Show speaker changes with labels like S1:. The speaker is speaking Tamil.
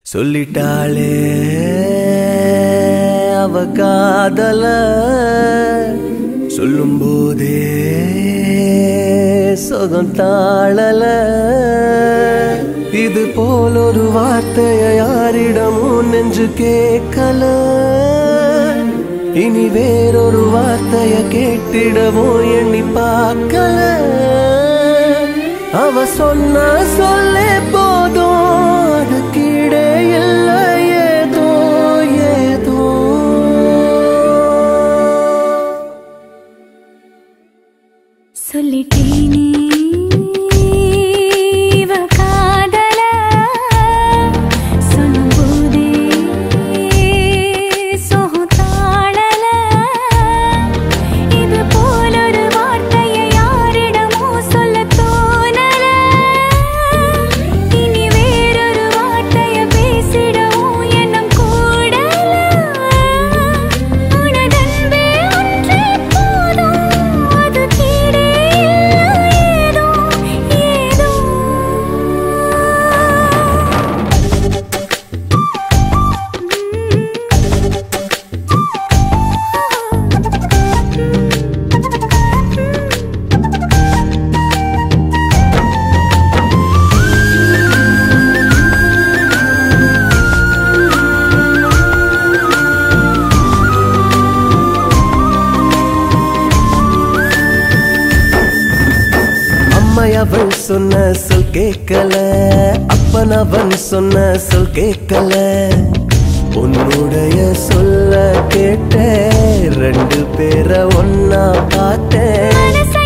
S1: சொல்லிட்டாளே அவ காதல சொல்லும் போதே சொகம் தாழல இது போல் ஒரு வார்த்தைய யாரிடமும் நெஞ்சு கேட்கல இனி வேறொரு வார்த்தைய கேட்டிடவும் எண்ணி பார்க்கல அவ சொன்ன சொல்லே போதும் அது கீழே இல்லை ஏதோ ஏதோ
S2: சொல்லிட்டேனே இவ காதல சொல்லும்போதே சோகம் தாழல இது போல ஒரு வார்த்தையை யாரிடமோ சொல்ல தோணல இனி வேறொரு வார்த்தையை பேசிடவும் எண்ணம் கூடல உனதன்பே ஒன்றே போதும் அது கீழே ஏதோ ஏதோ
S1: அம்மை அவன் சொன்ன சொல் கேட்கல அப்பன் அவன் சொன்ன சொல் கேட்கல உன்னுடைய சொல்ல கேட்டேன் ரெண்டு பேரை ஒன்னா பார்த்தேன்
S2: மனச